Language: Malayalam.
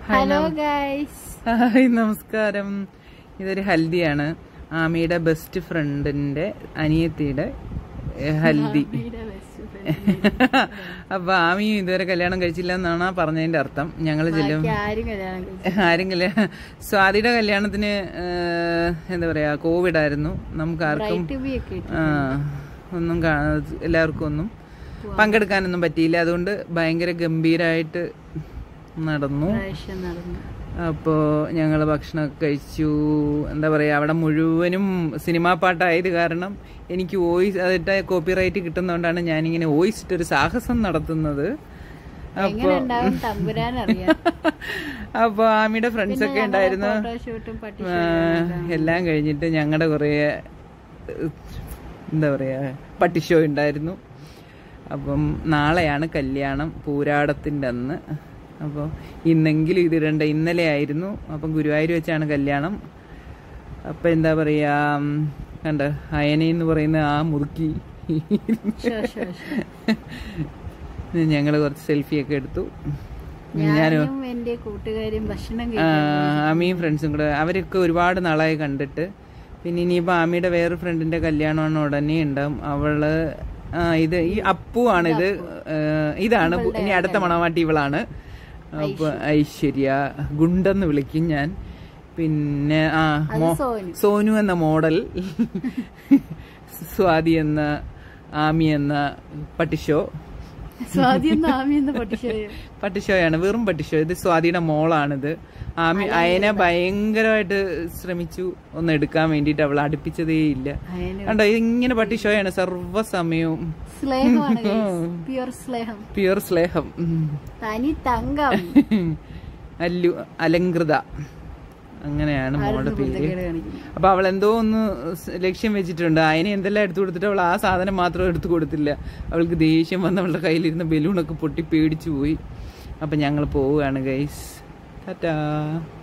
ഹലോ ഗൈസ് ഹായ് നമസ്കാരം ഇതൊരു ഹൽദിയാണ് ആമിയുടെ ബെസ്റ്റ് ഫ്രണ്ടിന്റെ അനിയത്തിയുടെ ഏ, ഹൽദി അപ്പൊ ആമിയും ഇതുവരെ കല്യാണം കഴിച്ചില്ല എന്നാണ് ആ പറഞ്ഞതിന്റെ അർത്ഥം ഞങ്ങള് ചെല്ലും ആരും കല്യാണം കഴിച്ചു ആരും കല്യാണം സ്വാതിയുടെ കല്യാണത്തിന് ഏ, എന്താ പറയാ കോവിഡ് ആയിരുന്നു നമുക്ക് ആർക്കും ടിവി ഒക്കെ ഇട്ടു. ആ, ഒന്നും കാണാ- എല്ലാവർക്കും ഒന്നും പങ്കെടുക്കാനൊന്നും പറ്റിയില്ല അതുകൊണ്ട് ഭയങ്കര ഗംഭീരായിട്ട് നടന്നു പ്രാവശ്യം നടന്നു അപ്പോൾ ഞങ്ങൾ ഭക്ഷണമൊക്കെ കഴിച്ചു എന്താ പറയുക അവിടെ മുഴുവനും സിനിമാ പാട്ടായത് കാരണം എനിക്ക് വോയിസ് അതിട്ട് കോപ്പിറൈറ്റ് കിട്ടുന്നതുകൊണ്ടാണ് ഞാനിങ്ങനെ വോയിസ് ഇട്ടൊരു സാഹസം നടത്തുന്നത് എങ്ങനെ ഉണ്ടാവും തമ്പുരാൻ അറിയാം അപ്പോൾ ആമിയുടെ ഫ്രണ്ട്സ് ഒക്കെ ഉണ്ടായിരുന്നു ഫോട്ടോഷൂട്ടും പട്ടി ആ, എല്ലാം കഴിഞ്ഞിട്ട് ഞങ്ങളുടെ കുറേ ഏഹ്, എന്താ പറയുക പട്ടി ഷോ ഉണ്ടായിരുന്നു അപ്പം നാളെയാണ് കല്യാണം പൂരാടത്തിൻ്റെ അന്ന് അപ്പോൾ ഇന്നെങ്കിലും ഇതിടണ്ട ഇന്നലെ ആയിരുന്നു അപ്പം ഗുരുവായൂർ വെച്ചാണ് കല്യാണം അപ്പം എന്താ പറയുക ഉം, കണ്ട അയന എന്ന് പറയുന്ന ആ മുറുക്കി ഞങ്ങൾ കുറച്ച് സെൽഫിയൊക്കെ എടുത്തു ഞാനും എന്റെ കൂട്ടുകാരും ഭക്ഷണം ആ, കഴിച്ചു ആമിയും ഫ്രണ്ട്സും കൂടെ അവരൊക്കെ ഒരുപാട് നാളായി കണ്ടിട്ട് പിന്നെ ഇനിയിപ്പോൾ ആമിയുടെ വേറെ ഫ്രണ്ടിന്റെ കല്യാണമാണ് ഉടനെ ഉണ്ടാവും അവള് ആ ഇത് ഈ അപ്പു ആണ് ഇത് ഏ, ഇതാണ് പു- ഇനി അടുത്ത മണവാട്ടി ഇവളാണ് അപ്പൊ ഐശ്വര്യ ഗുണ്ടെന്ന് വിളിക്കും ഞാൻ പിന്നെ ആ മോ- സോനു. സോനു എന്ന മോഡൽ സ്വാതി എന്ന ആമി എന്ന പട്ടിഷോ സ്വാധീനം ആമിയെന്ന് പൊട്ടിച്ചത് പട്ടിഷോയാണ് വെറും പട്ടിഷോ ഇത് സ്വാതിയുടെ മോളാണിത് ആമി അയന ഭയങ്കരമായിട്ട് ശ്രമിച്ചു ഒന്ന് എടുക്കാൻ വേണ്ടിയിട്ട് അവൾ അടുപ്പിച്ചതേ ഇല്ല അയന് കണ്ടോ ഇങ്ങനെ പട്ടിഷോയാണ് സർവ്വസമയവും സ്നേഹമാണ് പ്യുവർ സ്നേഹം പ്യുവർ സ്ലേഹം ഉം. തനി തങ്കം അല്ലു അലങ്കൃത അങ്ങനെയാണ് മോളുടെ പേര് കുരുത്തക്കേട് കാണിക്കുന്നു. അപ്പൊ അവൾ എന്തോ ഒന്ന് സ് ലക്ഷ്യം വെച്ചിട്ടുണ്ട് അതിനെ എന്തെല്ലാം എടുത്തു കൊടുത്തിട്ട് അവൾ ആ സാധനം മാത്രം എടുത്തു കൊടുത്തില്ല അവൾക്ക് ദേഷ്യം വന്ന് അവളുടെ കയ്യിലിരുന്ന ബലൂണൊക്കെ പൊട്ടി പേടിച്ചു പോയി അപ്പൊ ഞങ്ങൾ പോവുകയാണ് ഗൈസ് ടാറ്റാ